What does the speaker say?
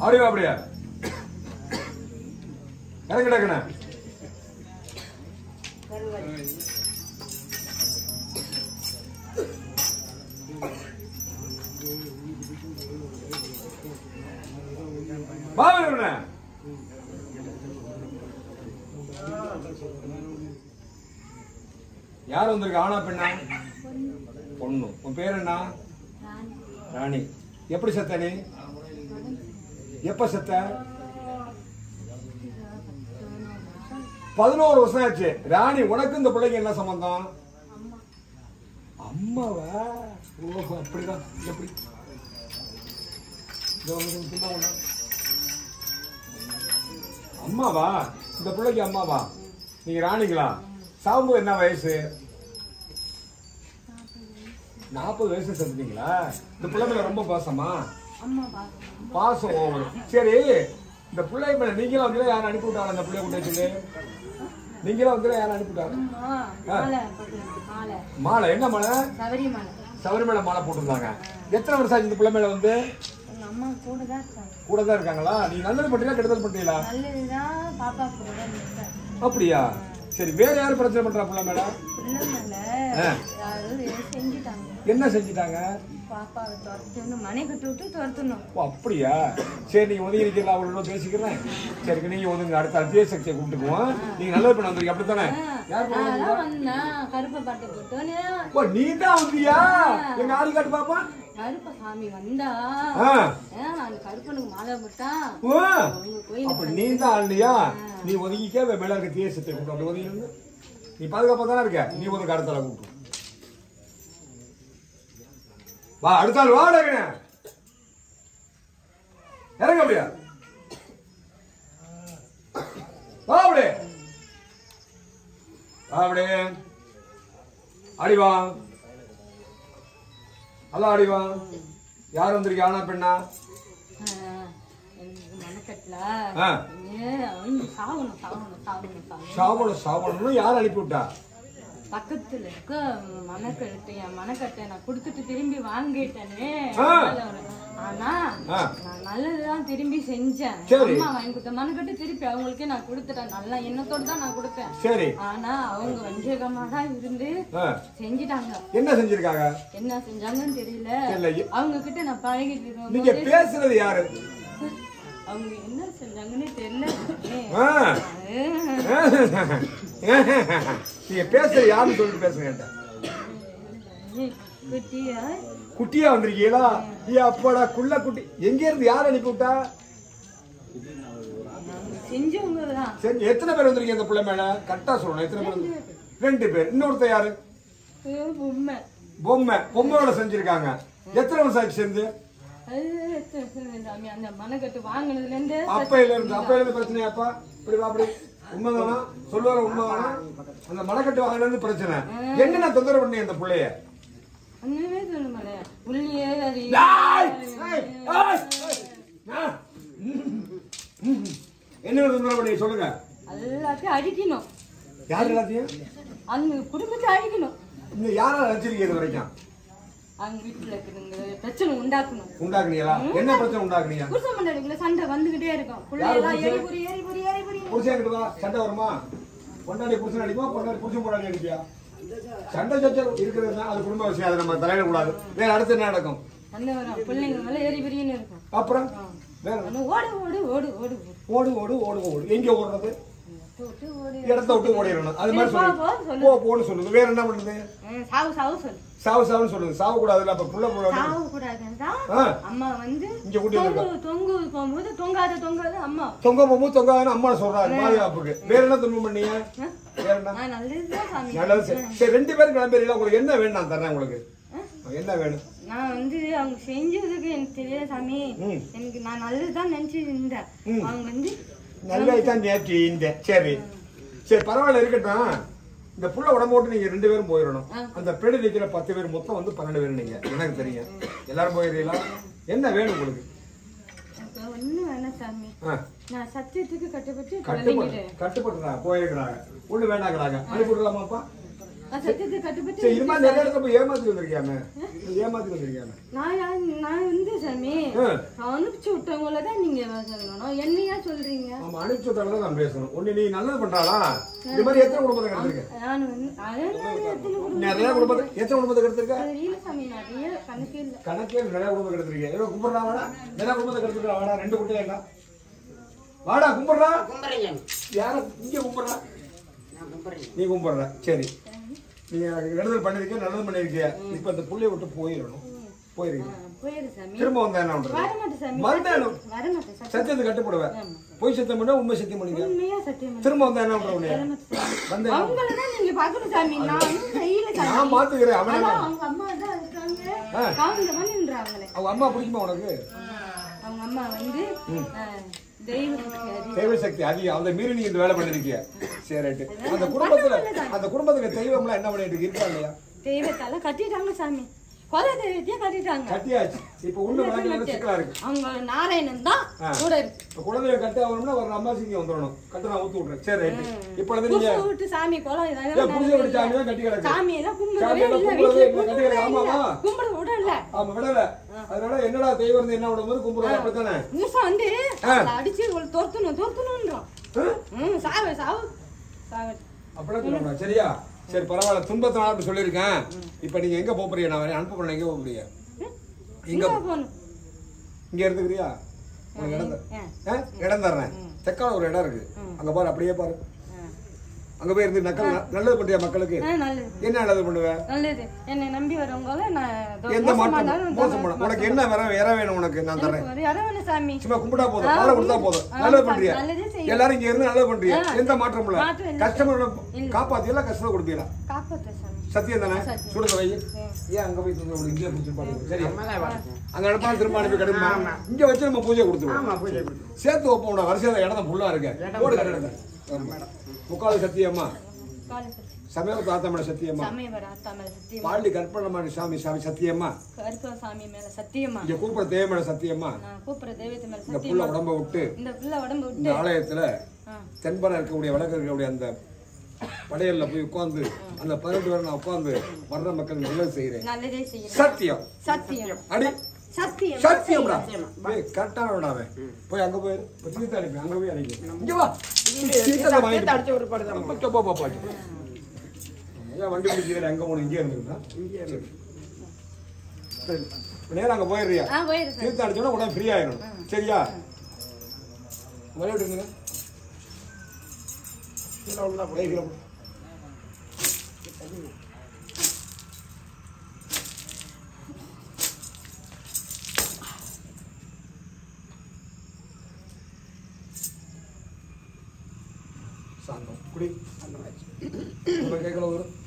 அப்படியா அப்படியா இறங்க டக்குன பாவன யார் வந்திருக்க ஆனா பெண்ணா பொண்ணு உன் பேர் என்ன ராணி எப்படி செத்த நீ எப்ப செத்த பதினோரு வருஷம் ஆச்சு ராணி உனக்கு இந்த பிள்ளைக்கு என்ன சம்பந்தம் அம்மாவா ஓஹோ அப்படிதான் எப்படி இதோ வந்து சும்மா ஒண்ணு. அம்மாவா இந்த பிள்ளைக்கு அம்மாவா நீங்க ராணிங்களா சாகும்போது என்ன வயசு நாற்பது வயசு செத்துட்டீங்களா இந்த பிள்ளை மேல ரொம்ப பாசமா அம்மா பாக்கணும் பாசம் ஓவர் சரி இந்த பிள்ளை மேல நீங்களும் வந்து யாரும் அனுப்பி விட்டாங்க இந்த பிள்ளைய கொண்டு வச்சுட்டு நீங்களும் வந்து யாரும் அனுப்பி விட்டாங்க அம்மா மாலை போட்டுருங்க, மாலை மாலை என்ன மாலை சபரிமலை சபரிமலை மாலை போட்டிருந்தாங்க எத்தனை வருஷம் ஆச்சு இந்த பிள்ளை மேல வந்து எங்க அம்மா கூட தான் இருக்காங்க கூட தான் இருக்காங்களா நீ நல்லது பண்ணீங்களா கெடுதல் பண்ணீங்களா நல்லதுதான் பாப்பா கூட தான் இருக்கேன் அப்படியா சரி வேற யாரும் பிரச்சனை பண்றா பிள்ளை மேல பிள்ளைங்கள ஆ. யாரும் ஏதோ செஞ்சுட்டாங்க என்ன செஞ்சுட்டாங்க பாப்பாவை துரத்தணும் மனை கட்டி விட்டு துரத்தணும் ஓ அப்படியா சரி நீங்க ஒதுங்கி நிக்கலாம் அவங்களோட பேசிக்கிறேன் சரி நீங்க ஒதுங்க அடுத்த அத்திய சக்தியை கூப்பிட்டுக்குவோம் நீங்க நல்லது பண்ண வந்திருக்கீங்க அப்படித்தானே யார் பண்ண வந்தீங்க? அதான் வந்தேன் கருப்பை பாட்டு போட்டோன்னு ஓ நீ தான் வந்தியா எங்க ஆளு காட்டு பாப்பா கருப்ப சாமி வந்தா ஆ. ஆ, அந்த கருப்பனுக்கு மாலை போட்டா ஓ உங்க கோயில் அப்ப நீ தான் ஆளுயா நீ ஒதுங்கிக்க வே- மேல இருக்க தீய சக்தியை கூப்பிட்டு அப்படி ஒதுங்கி இருந்து. நீ பாதுகாப்பா தானே இருக்க நீ ஒதுங்க அடுத்த ஆளை கூப்பிட்டு வா அடுத்த ஆள் வா டக்குனு. இறங்க அப்படியா வா அப்படியே வா அப்படியே அடி வா நல்லா அடி வா யார் வந்திருக்கா ஆனா பெண்ணா எனக்கு மனக்கட்டல ஆ. சாவணும் சாவணும் சாவணும் சாவணும் சாவணும் சாவணும்னு யார் அனுப்பி விட்டா பக்கத்துல இருக்க மனக்கட்டு என் மனக்கட்டை நான் கொடுத்துட்டு திரும்பி வாங்கிட்டேனே ஆ. அதனால ஒரு- ஆனா ஆ. நான் நல்லதுதான் திரும்பி செஞ்சேன் சரி. அம்மா வாங்கி கொடுத்த மனக்கட்டு திருப்பி அவங்களுக்கே நான் கொடுத்துட்டேன் நல்ல எண்ணத்தோட தான் நான் கொடுத்தேன் சரி ஆனா அவங்க வஞ்சகமா தான் இருந்து ஆ. செஞ்சிட்டாங்க என்ன செஞ்சிருக்காங்க என்ன செஞ்சாங்கன்னு தெரியல தெரியல. அவங்க கிட்ட நான் பழகிட்டு இருக்கும் நீங்க போது பேசுறது யாரு அவங்க என்ன செஞ்சாங்கன்னு தெரியல ஆ. நீங்க பேசுறது யாருன்னு சொல்லிட்டு பேசுங்க என்கிட்ட. ஏய், குட்டியா குட்டியா வந்திருக்கீங்களா ஏ அப்பாடா குள்ள குட்டி எங்க இருந்து யார் அனுப்பி விட்டா செஞ்சவங்க தான் சரி எத்தனை பேர் வந்திருக்கீங்க இந்த பிள்ளை மேல கரெக்டா சொல்லணும் எத்தனை பேர் வந்து- ரெண்டு பேர் இன்னொருத்தர் யாரு உண்மை பொம்மை பொம்மையோட செஞ்சிருக்காங்க எத்தனை வருஷம் ஆச்சு சேர்ந்து சாமி அந்த மனக்கட்டு வாங்கினதுல இருந்து அப்பையில இருந்து அப்பையில இருந்து பிரச்சனை அப்பா இப்படி வா அப்படி உண்மைதானா சொல்லுவார உண்மைதானா அந்த மனக்கட்டு வாங்கினது இருந்து பிரச்சனை என்னென்ன தொந்தரவு பண்ணி அந்த பிள்ளைய ஒண்ணுமே சொல்ல மாட்டேன் உள்ளே அது ஏய்! ஏய்! ஏய்! ஆ! என்ன தொந்தரவு பண்ணி சொல்லுங்க எல்லாத்தையும் அடிக்கணும் யார் எல்லாத்தையும் அந்த குடும்பத்தை அழிக்கணும் இந்த யாரா நினைச்சிருக்கீங்க இது வரைக்கும் அவங்க வீட்டுல இருக்கிறவங்க பிரச்சனை உண்டாக்கணும் உண்டாக்குனீங்களா என்ன பிரச்சனை உண்டாக்குனீங்க புருஷன் மண்டாடிக்குள்ள சண்டை வந்துகிட்டே இருக்கும் பிள்ளையெல்லாம் எரிபுரி எரிபுரி எரிபுரி புருஷன் கிட்ட வா சண்டை வருமா பொண்டாடி புருஷன் அடிக்குமா பொண்டாடி புருஷன் பொண்டாடி அடிப்பியா சண்டை சச்சரவு இருக்கிறது தான் அது குடும்ப விஷயம் அதை நம்ம தலையிட கூடாது வேற அடுத்து என்ன நடக்கும் சண்டை வரும் பிள்ளைங்க மேல எரிபுரின்னு இருக்கும் அப்புறம் வேற ஆனா ஓடு ஓடு ஓடு ஓடு ஓடு ஓடு ஓடு ஓடு எங்க ஓடுறது விட்டு ஓடு இடத்த விட்டு ஓடிடணும் அது மாதிரி போ, போ, சொல்லு சொல்லு. போ போன்னு சொல்லுது வேற என்ன பண்ணுது ம், சாவு சாவு சொல்லு சாவு சாவுன்னு சொல்லுது சாவு கூடாதுல்ல அப்ப புள்ள புள்ள சாவு கூடாதுன்னா ஆ. அம்மா வந்து இங்க கூட்டி தொங்கு தொங்கு போகும்போது தொங்காத தொங்காத அம்மா தொங்க போகும்போது தொங்காதுன்னு அம்மா சொல்றாரு பாதுகாப்புக்கு வேற என்ன துன்பம் பண்ணீங்க வேற என்ன நான் நல்லதுதான் சாமி நல்லது சரி சரி ரெண்டு பேரும் கிளம்பிடுறீங்களா உங்களுக்கு என்ன வேணும் நான் தரேன் உங்களுக்கு என்ன வேணும் நான் வந்து அவங்க செஞ்சதுக்கு எனக்கு தெரியல சாமி ம். எனக்கு நான் நல்லதுதான் நினைச்சு இருந்தேன் அவங்க வந்து நல்லா தான் நேற்று இந்த சரி சரி பரவாயில்ல இருக்கட்டும் இந்த புள்ள உடம்பு விட்டு நீங்க ரெண்டு பேரும் போயிடணும் அந்த பெடு நிக்கிற பத்து பேர் மொத்தம் வந்து பன்னெண்டு பேர் நீங்க எனக்கு தெரியும் எல்லாரும் போயிடுறீங்களா என்ன வேணும் உங்களுக்கு எனக்கு ஒண்ணு வேணாம் சாமி ஆ, நான் சத்தியத்துக்கு கட்டுப்பட்டு கட்டுப்பட்டு கிளம்பிட்டேன் கட்டுப்பட்டுறாங்க போயிருக்கிறாங்க ஒண்ணு வேண்டாங்கிறாங்க அனுப்பி விடலாமாப்பா நான் சத்தியத்தை கட்டுப்பட்டு சரி இது மாதிரி நிறைய இடத்துல போய் ஏமாத்தி வந்திருக்கியாமே ஏமாத்தி வந்திருக்கியாமே நான் யார் நான் வந்து சாமி ஆ. அனுப்பிச்சு விட்டவங்கள தான் நீங்க சொல்லணும் என்னையா சொல்றீங்க ஆமா அனுப்பிச்சு விட்டாலும் தான் பேசணும் ஒண்ணு நீ நல்லது பண்றாளா இது மாதிரி எத்தனை குடும்பத்தை கிடைச்சிருக்க நான் வந்து அதெல்லாம் எத்தனை குடும்பம் நிறைய குடும்பத்தை எத்தனை குடும்பத்தை கிடைச்சிருக்க தெரியல சாமி நிறைய கணக்கே இல்ல கணக்கே நிறைய குடும்பம் கிடைச்சிருக்கேன் ஏதோ கும்பிடுறா வாடா நிறைய குடும்பத்தை கிடைச்சிருக்கா வாடா ரெண்டு குட்டியா இல்ல வாடா கும்பிடுறா கும்புறீங்க யார இங்க கும்பிடுறா நான் கும்புறேன் நீ கும்பிடுற சரி நீங்க கெடுதல் பண்ணிருக்கீங்க நல்லது பண்ணிருக்கீங்க இப்ப இந்த புள்ளைய விட்டு போயிடணும் போயிருக்கீங்க போயிரு சாமி திரும்ப வந்தா என்ன பண்றது வரமாட்டேன் சாமி மறுநாள் வரமாட்டேன் சாமி சத்தியத்தை கட்டுப்படுவேன் பொய் சத்தியம் பண்ணா உண்மை சத்தியம் பண்ணிக்க உண்மையா சத்தியம் பண்ணு. திரும்ப வந்தா என்ன பண்ற உன்னைய வந்து அவங்கள தான் நீங்க பாக்கணும் சாமி நான் ஒண்ணும் செய்யல சாமி நான் மாத்துக்கிறேன் அவனை அதான் அவங்க அம்மா தான் இருக்காங்க காவல பண்ணின்றாங்களே அவ அம்மா பிடிக்குமா உனக்கு அவங்க அம்மா வந்து அஹ், தெய்வத்துக்கு அதி- தெய்வ சக்தி அதிகம் அதை மீறி நீங்க இந்த வேலை பண்ணிருக்கீங்க சரி ரைட்டு அந்த குடும்பத்துல அந்த குடும்பத்துக்கு தெய்வம்லாம் என்ன பண்ணிட்டு இருக்கு? இருக்கா இல்லையா தெய்வத்தால கட்டிட்டாங்க சாமி கொலை தெய்வத்தையே கட்டிட்டாங்க கட்டியாச்சு இப்ப உண்டு வழக்கு சிக்கலா இருக்கு அவங்க நாராயணன் தான் கூட இருக்கு இப்ப குழந்தைய கட்ட ஆகணும்னா ஒரு அம்மாசி இங்க வந்துடணும் கட்டு நான் ஊத்து விட்றேன் சரி ரைட்டு இப்பொழுது நீங்க புதுசு விட்டு சாமி கொலை ஏன் இதெல்லாம் புதுசை விட்டு சாமியா கட்டி கிடக்கு சாமி எல்லாம் கும்பிடவே சாமி எல்லாம் இல்ல கும்பிடவே வீட்டுல இல்லை, கட்டி கிடக்கு ஆமாவா கும்பிட விடல ஆமா விடல அதனால என்னடா தெய்வம் இருந்து என்ன விடும்போது கும்பிடுவோம் அப்படித்தானே மூசா வந்து ஆ. அவளை அடிச்சு இவளை துரத்தணும் துரத்தணும்ன்றான் ஆ? ம் சாவு சாவு சாவு அப்படிலாம் சொல்லக்கூடாது சரியா சரி பரவாயில்ல துன்பத்தினால அப்படி சொல்லியிருக்கேன் இப்ப நீங்க எங்க போப் போறீங்க நான் அனுப்ப போறேன் எங்க போப் போறீங்க எங்க போகணும் இங்க இருந்துக்கிறியா உனக்கு இடம் தர- ஆ. ஆ? இடம் தர்றேன் தெக்கால ஒரு இடம் இருக்கு அங்க பாரு அப்படியே பாரு அங்க போய் இருந்து நக்கல் நல்லது பண்றியா மக்களுக்கு ஆ, நல்லது என்ன நல்லது பண்ணுவ நல்லது என்னை நம்பி வரவங்கள நான் தோ- எந்த மோசமா மாற்றம் இருந்தாலும் மோசம் பண்ண உனக்கு என்ன வர வேற வேணும் உனக்கு நான் தரேன் எனக்கு ஒரு அரவணை சாமி சும்மா கும்பிட்டா போதும் பாலை கொடுத்தா போதும் நல்லது பண்றியா நல்லதே செய்யும். எல்லாரும் இங்க இருந்து நல்லது பண்றியா எந்த மாற்றம் இல்ல மாற்றம் இல்ல. கஸ்டமர் காப்பாத்தியெல்லாம் கஷ்டம் கொடுப்பீங்களா காப்பாத்த சாமி சத்தியம் தானே சத்தியம். சுடுத வை ஏன் அங்க போய் தந்து இங்கே பிடிச்சிருப்பாங்க சரி அம்மாதான் வரேன் அங்க அனுப்பா திரும்ப அனுப்பி கிடைக்குமா இங்க வச்சு நம்ம பூஜை கொடுத்துருவோம் ஆமா பூஜை கொடுத்து சேர்த்து வைப்போம்டா வரிசையில இடம் ஃபுல்லா இருக்கு போடு கடை முக்கால் சத்தியம்மா காலத்து சமயம் தாத்தம்மட சத்தியம்மா சமயவர ஆத்தாமல சத்தியமா பாண்டி கற்பனமான சாமி சாமி சத்தியம்மா கருப்ப சாமி மேல சத்தியமா இங்க கூப்பிட தேவமட சத்தியம்மா நான் கூப்பிடுற தெய்வத்து மேல இந்த சத்தியமா புள்ள உடம்ப விட்டு இந்த புள்ள உடம்பு இந்த விட்டு ஆலயத்துல ஆ. தென்பன இருக்கக்கூடிய வடக்கு இருக்கக்கூடிய அந்த படையல்ல போய் உட்கார்ந்து அந்த பதினெட்டு பேரை நான் உட்கார்ந்து வர்ற மக்கள் நல்லது செய்யறேன் நல்லதே செய்யணும் சத்தியம் சத்தியம் அடி சத்தியம் சத்தியம்டா போய் கரெக்டான விடாவே போய் அங்க போய் போய் தீர்த்த அடிப்பேன் அங்க போய் அடிக்க இங்க வா தீர்த்தத்தை வாங்கிட்டு அடிச்ச ஒரு பாடு தான் போ, போ, போ, போ. ஏன் வண்டி பிடிக்கிறேன் எங்க போகணும் இங்கே இருந்துருந்தா சரி நேரம் அங்க போயிடுறியா ஆ போயிரு சார் தீர்த்தம் அடிச்சோன்னா உடனே ஃப்ரீ ஆயிடும் சரியா விளையாட்டு இருங்க கீழே விழுந்தா போய் கீழே போ. சாந்தம் குடி உங்க கேட்கல வரும்